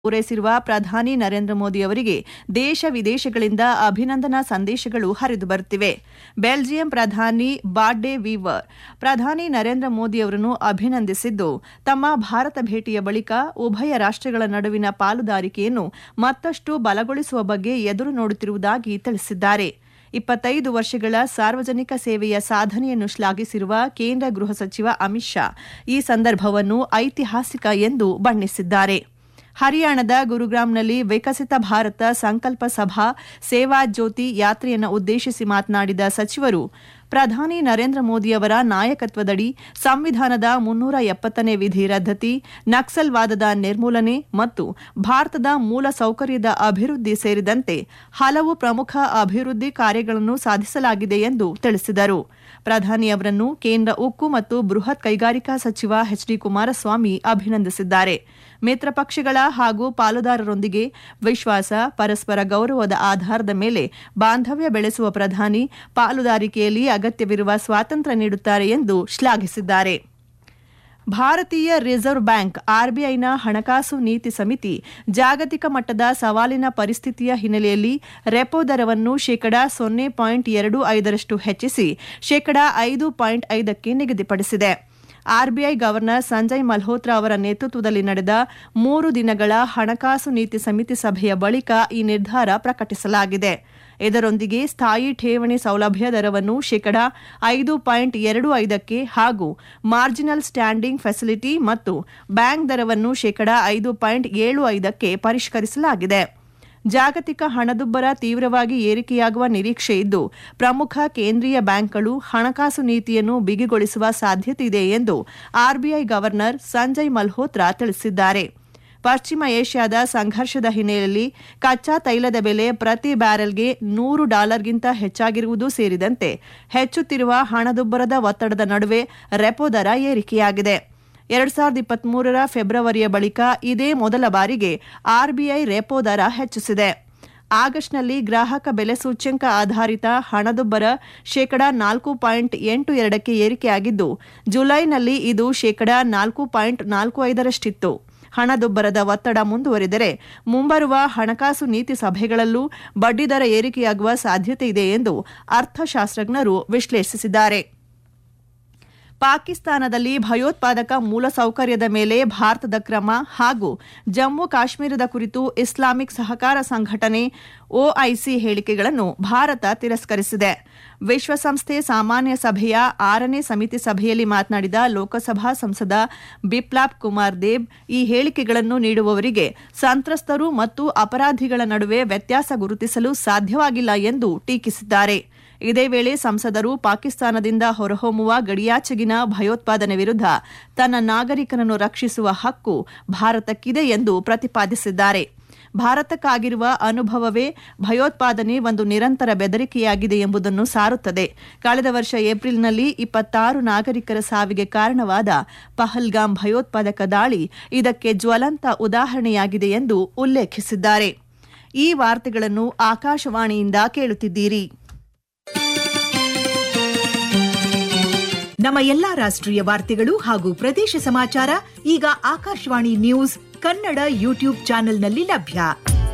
ಪೂರೈಸಿರುವ ಪ್ರಧಾನಿ ನರೇಂದ್ರ ಮೋದಿ ಅವರಿಗೆ ದೇಶ ವಿದೇಶಗಳಿಂದ ಅಭಿನಂದನಾ ಸಂದೇಶಗಳು ಹರಿದು ಬರುತ್ತಿವೆ ಬೆಲ್ಜಿಯಂ ಪ್ರಧಾನಿ ಬಾಡ್ಡೆ ವೀವರ್ ಪ್ರಧಾನಿ ನರೇಂದ್ರ ಮೋದಿ ಅವರನ್ನು ಅಭಿನಂದಿಸಿದ್ದು ತಮ್ಮ ಭಾರತ ಭೇಟಿಯ ಬಳಿಕ ಉಭಯ ರಾಷ್ಟ್ರಗಳ ನಡುವಿನ ಪಾಲುದಾರಿಕೆಯನ್ನು ಮತ್ತಷ್ಟು ಬಲಗೊಳಿಸುವ ಬಗ್ಗೆ ಎದುರು ನೋಡುತ್ತಿರುವುದಾಗಿ ತಿಳಿಸಿದ್ದಾರೆ ಇಪ್ಪತ್ತೈದು ವರ್ಷಗಳ ಸಾರ್ವಜನಿಕ ಸೇವೆಯ ಸಾಧನೆಯನ್ನು ಶ್ಲಾಘಿಸಿರುವ ಕೇಂದ್ರ ಗೃಹ ಸಚಿವ ಅಮಿತ್ ಶಾ ಈ ಸಂದರ್ಭವನ್ನು ಐತಿಹಾಸಿಕ ಎಂದು ಬಣ್ಣಿಸಿದ್ದಾರೆ ಹರಿಯಾಣದ ಗುರುಗ್ರಾಂನಲ್ಲಿ ವಿಕಸಿತ ಭಾರತ ಸಂಕಲ್ಪ ಸಭಾ ಸೇವಾ ಜ್ಯೋತಿ ಯಾತ್ರೆಯನ್ನು ಉದ್ದೇಶಿಸಿ ಮಾತನಾಡಿದ ಸಚಿವರು ಪ್ರಧಾನಿ ನರೇಂದ್ರ ಮೋದಿಯವರ ನಾಯಕತ್ವದಡಿ ಸಂವಿಧಾನದ ಮುನ್ನೂರ ಎಪ್ಪತ್ತನೇ ವಿಧಿ ರದ್ದತಿ ನಕ್ಸಲ್ವಾದದ ನಿರ್ಮೂಲನೆ ಮತ್ತು ಭಾರತದ ಮೂಲ ಸೌಕರ್ಯದ ಅಭಿವೃದ್ಧಿ ಸೇರಿದಂತೆ ಹಲವು ಪ್ರಮುಖ ಅಭಿವೃದ್ಧಿ ಕಾರ್ಯಗಳನ್ನು ಸಾಧಿಸಲಾಗಿದೆ ಎಂದು ತಿಳಿಸಿದರು ಪ್ರಧಾನಿಯವರನ್ನು ಕೇಂದ್ರ ಉಕ್ಕು ಮತ್ತು ಬೃಹತ್ ಕೈಗಾರಿಕಾ ಸಚಿವ ಎಚ್ ಡಿ ಕುಮಾರಸ್ವಾಮಿ ಅಭಿನಂದಿಸಿದ್ದಾರೆ ಮಿತ್ರ ಪಕ್ಷಗಳ ಹಾಗೂ ಪಾಲುದಾರರೊಂದಿಗೆ ವಿಶ್ವಾಸ ಪರಸ್ಪರ ಗೌರವದ ಆಧಾರದ ಮೇಲೆ ಬಾಂಧವ್ಯ ಬೆಳೆಸುವ ಪ್ರಧಾನಿ ಪಾಲುದಾರಿಕೆಯಲ್ಲಿ ಅಗತ್ಯವಿರುವ ಸ್ವಾತಂತ್ರ್ಯ ನೀಡುತ್ತಾರೆ ಎಂದು ಶ್ಲಾಘಿಸಿದ್ದಾರೆ ಭಾರತೀಯ ರಿಸರ್ವ್ ಬ್ಯಾಂಕ್ ಆರ್ಬಿಐನ ಹಣಕಾಸು ನೀತಿ ಸಮಿತಿ ಜಾಗತಿಕ ಮಟ್ಟದ ಸವಾಲಿನ ಪರಿಸ್ಥಿತಿಯ ಹಿನ್ನೆಲೆಯಲ್ಲಿ ರೆಪೋ ದರವನ್ನು ಶೇಕಡಾ ಸೊನ್ನೆ ಪಾಯಿಂಟ್ ಎರಡು ಐದರಷ್ಟು ಹೆಚ್ಚಿಸಿ ಶೇಕಡಾ ಐದು ಪಾಯಿಂಟ್ ಐದಕ್ಕೆ ನಿಗದಿಪಡಿಸಿದೆ ಆರ್ಬಿಐ ಗವರ್ನರ್ ಸಂಜಯ್ ಮಲ್ಹೋತ್ರಾ ಅವರ ನೇತೃತ್ವದಲ್ಲಿ ನಡೆದ ಮೂರು ದಿನಗಳ ಹಣಕಾಸು ನೀತಿ ಸಮಿತಿ ಸಭೆಯ ಬಳಿಕ ಈ ನಿರ್ಧಾರ ಪ್ರಕಟಿಸಲಾಗಿದೆ ಇದರೊಂದಿಗೆ ಸ್ಥಾಯಿ ಠೇವಣಿ ಸೌಲಭ್ಯ ದರವನ್ನು ಶೇಕಡಾ ಐದು ಪಾಯಿಂಟ್ ಎರಡು ಐದಕ್ಕೆ ಹಾಗೂ ಮಾರ್ಜಿನಲ್ ಸ್ಟ್ಯಾಂಡಿಂಗ್ ಫೆಸಿಲಿಟಿ ಮತ್ತು ಬ್ಯಾಂಕ್ ದರವನ್ನು ಶೇಕಡಾ ಐದು ಪಾಯಿಂಟ್ ಏಳು ಐದಕ್ಕೆ ಪರಿಷ್ಕರಿಸಲಾಗಿದೆ ಜಾಗತಿಕ ಹಣದುಬ್ಬರ ತೀವ್ರವಾಗಿ ಏರಿಕೆಯಾಗುವ ನಿರೀಕ್ಷೆ ಇದ್ದು ಪ್ರಮುಖ ಕೇಂದ್ರೀಯ ಬ್ಯಾಂಕ್ಗಳು ಹಣಕಾಸು ನೀತಿಯನ್ನು ಬಿಗಿಗೊಳಿಸುವ ಸಾಧ್ಯತೆಯಿದೆ ಎಂದು ಆರ್ಬಿಐ ಗವರ್ನರ್ ಸಂಜಯ್ ಮಲ್ಹೋತ್ರಾ ತಿಳಿಸಿದ್ದಾರೆ ಪಶ್ಚಿಮ ಏಷ್ಯಾದ ಸಂಘರ್ಷದ ಹಿನ್ನೆಲೆಯಲ್ಲಿ ಕಚ್ಚಾ ತೈಲದ ಬೆಲೆ ಪ್ರತಿ ಬ್ಯಾರೆಲ್ಗೆ ನೂರು ಡಾಲರ್ಗಿಂತ ಹೆಚ್ಚಾಗಿರುವುದು ಸೇರಿದಂತೆ ಹೆಚ್ಚುತ್ತಿರುವ ಹಣದುಬ್ಬರದ ಒತ್ತಡದ ನಡುವೆ ರೆಪೋ ದರ ಏರಿಕೆಯಾಗಿದೆ ಎರಡ್ ಸಾವಿರದ ಇಪ್ಪತ್ಮೂರರ ಫೆಬ್ರವರಿಯ ಬಳಿಕ ಇದೇ ಮೊದಲ ಬಾರಿಗೆ ಆರ್ಬಿಐ ರೆಪೋ ದರ ಹೆಚ್ಚಿಸಿದೆ ಆಗಸ್ಟ್ನಲ್ಲಿ ಗ್ರಾಹಕ ಬೆಲೆ ಸೂಚ್ಯಂಕ ಆಧಾರಿತ ಹಣದುಬ್ಬರ ಶೇಕಡಾ ನಾಲ್ಕು ಪಾಯಿಂಟ್ ಎಂಟು ಎರಡಕ್ಕೆ ಏರಿಕೆಯಾಗಿದ್ದು ಜುಲೈನಲ್ಲಿ ಇದು ಶೇಕಡಾ ನಾಲ್ಕು ಪಾಯಿಂಟ್ ನಾಲ್ಕು ಐದರಷ್ಟಿತ್ತು ಹಣದುಬ್ಬರದ ಒತ್ತಡ ಮುಂದುವರಿದರೆ ಮುಂಬರುವ ಹಣಕಾಸು ನೀತಿ ಸಭೆಗಳಲ್ಲೂ ಬಡ್ಡಿದರ ಏರಿಕೆಯಾಗುವ ಸಾಧ್ಯತೆಯಿದೆ ಎಂದು ಅರ್ಥಶಾಸ್ತ್ರಜ್ಞರು ವಿಶ್ಲೇಷಿಸಿದ್ದಾರೆ ಪಾಕಿಸ್ತಾನದಲ್ಲಿ ಭಯೋತ್ಪಾದಕ ಮೂಲಸೌಕರ್ಯದ ಮೇಲೆ ಭಾರತದ ಕ್ರಮ ಹಾಗೂ ಜಮ್ಮು ಕಾಶ್ಮೀರದ ಕುರಿತು ಇಸ್ಲಾಮಿಕ್ ಸಹಕಾರ ಸಂಘಟನೆ ಒಐಸಿ ಹೇಳಿಕೆಗಳನ್ನು ಭಾರತ ತಿರಸ್ಕರಿಸಿದೆ ವಿಶ್ವಸಂಸ್ಥೆ ಸಾಮಾನ್ಯ ಸಭೆಯ ಆರನೇ ಸಮಿತಿ ಸಭೆಯಲ್ಲಿ ಮಾತನಾಡಿದ ಲೋಕಸಭಾ ಸಂಸದ ಬಿಪ್ಲಾಬ್ ಕುಮಾರ್ ದೇಬ್ ಈ ಹೇಳಿಕೆಗಳನ್ನು ನೀಡುವವರಿಗೆ ಸಂತ್ರಸ್ತರು ಮತ್ತು ಅಪರಾಧಿಗಳ ನಡುವೆ ವ್ಯತ್ಯಾಸ ಗುರುತಿಸಲು ಸಾಧ್ಯವಾಗಿಲ್ಲ ಎಂದು ಟೀಕಿಸಿದ್ದಾರೆ ಇದೇ ವೇಳೆ ಸಂಸದರು ಪಾಕಿಸ್ತಾನದಿಂದ ಹೊರಹೊಮ್ಮುವ ಗಡಿಯಾಚೆಗಿನ ಭಯೋತ್ಪಾದನೆ ವಿರುದ್ಧ ತನ್ನ ನಾಗರಿಕರನ್ನು ರಕ್ಷಿಸುವ ಹಕ್ಕು ಭಾರತಕ್ಕಿದೆ ಎಂದು ಪ್ರತಿಪಾದಿಸಿದ್ದಾರೆ ಭಾರತಕ್ಕಾಗಿರುವ ಅನುಭವವೇ ಭಯೋತ್ಪಾದನೆ ಒಂದು ನಿರಂತರ ಬೆದರಿಕೆಯಾಗಿದೆ ಎಂಬುದನ್ನು ಸಾರುತ್ತದೆ ಕಳೆದ ವರ್ಷ ಏಪ್ರಿಲ್ನಲ್ಲಿ ಇಪ್ಪತ್ತಾರು ನಾಗರಿಕರ ಸಾವಿಗೆ ಕಾರಣವಾದ ಪಹಲ್ಗಾಮ್ ಭಯೋತ್ಪಾದಕ ದಾಳಿ ಇದಕ್ಕೆ ಜ್ವಲಂತ ಉದಾಹರಣೆಯಾಗಿದೆ ಎಂದು ಉಲ್ಲೇಖಿಸಿದ್ದಾರೆ ಈ ವಾರ್ತೆಗಳನ್ನು ಆಕಾಶವಾಣಿಯಿಂದ ಕೇಳುತ್ತಿದ್ದೀರಿ ನಮ್ಮ ಎಲ್ಲಾ ರಾಷ್ಟ್ರೀಯ ವಾರ್ತೆಗಳು ಹಾಗೂ ಪ್ರದೇಶ ಸಮಾಚಾರ ಈಗ ಆಕಾಶವಾಣಿ ನ್ಯೂಸ್ ಕನ್ನಡ ಯೂಟ್ಯೂಬ್ ಚಾನೆಲ್ನಲ್ಲಿ ಲಭ್ಯ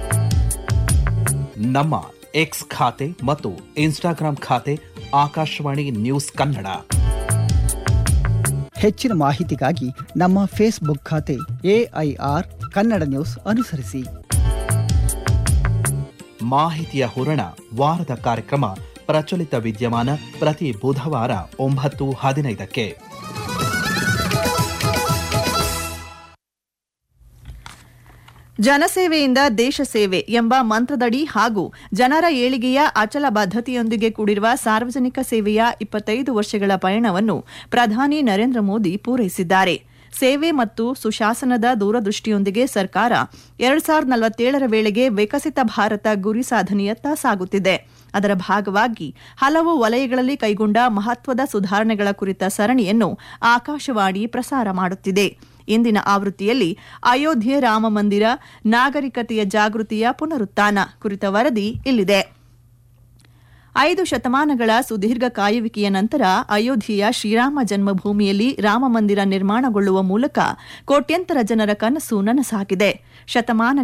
ನಮ್ಮ ಎಕ್ಸ್ ಖಾತೆ ಮತ್ತು ಇನ್ಸ್ಟಾಗ್ರಾಂ ಖಾತೆ ಆಕಾಶವಾಣಿ ನ್ಯೂಸ್ ಕನ್ನಡ ಹೆಚ್ಚಿನ ಮಾಹಿತಿಗಾಗಿ ನಮ್ಮ ಫೇಸ್ಬುಕ್ ಖಾತೆ ಎಐಆರ್ ಕನ್ನಡ ನ್ಯೂಸ್ ಅನುಸರಿಸಿ ಮಾಹಿತಿಯ ಹೂರಣ ವಾರದ ಕಾರ್ಯಕ್ರಮ ಪ್ರಚಲಿತ ವಿದ್ಯಮಾನ ಪ್ರತಿ ಬುಧವಾರ ಒಂಬತ್ತು ಹದಿನೈದಕ್ಕೆ ಜನಸೇವೆಯಿಂದ ದೇಶ ಸೇವೆ ಎಂಬ ಮಂತ್ರದಡಿ ಹಾಗೂ ಜನರ ಏಳಿಗೆಯ ಅಚಲ ಬದ್ಧತೆಯೊಂದಿಗೆ ಕೂಡಿರುವ ಸಾರ್ವಜನಿಕ ಸೇವೆಯ ಇಪ್ಪತ್ತೈದು ವರ್ಷಗಳ ಪಯಣವನ್ನು ಪ್ರಧಾನಿ ನರೇಂದ್ರ ಮೋದಿ ಪೂರೈಸಿದ್ದಾರೆ ಸೇವೆ ಮತ್ತು ಸುಶಾಸನದ ದೂರದೃಷ್ಟಿಯೊಂದಿಗೆ ಸರ್ಕಾರ ಎರಡ್ ಸಾವಿರದ ನಲವತ್ತೇಳರ ವೇಳೆಗೆ ವಿಕಸಿತ ಭಾರತ ಗುರಿ ಸಾಧನೆಯತ್ತ ಸಾಗುತ್ತಿದೆ ಅದರ ಭಾಗವಾಗಿ ಹಲವು ವಲಯಗಳಲ್ಲಿ ಕೈಗೊಂಡ ಮಹತ್ವದ ಸುಧಾರಣೆಗಳ ಕುರಿತ ಸರಣಿಯನ್ನು ಆಕಾಶವಾಣಿ ಪ್ರಸಾರ ಮಾಡುತ್ತಿದೆ ಇಂದಿನ ಆವೃತ್ತಿಯಲ್ಲಿ ಅಯೋಧ್ಯೆ ರಾಮ ಮಂದಿರ ನಾಗರಿಕತೆಯ ಜಾಗೃತಿಯ ಪುನರುತ್ಥಾನ ಕುರಿತ ವರದಿ ಇಲ್ಲಿದೆ ಐದು ಶತಮಾನಗಳ ಸುದೀರ್ಘ ಕಾಯುವಿಕೆಯ ನಂತರ ಅಯೋಧ್ಯೆಯ ಶ್ರೀರಾಮ ಜನ್ಮಭೂಮಿಯಲ್ಲಿ ರಾಮ ಮಂದಿರ ನಿರ್ಮಾಣಗೊಳ್ಳುವ ಮೂಲಕ ಕೋಟ್ಯಂತರ ಜನರ ಕನಸು ನನಸಾಗಿದೆ ಶತಮಾನ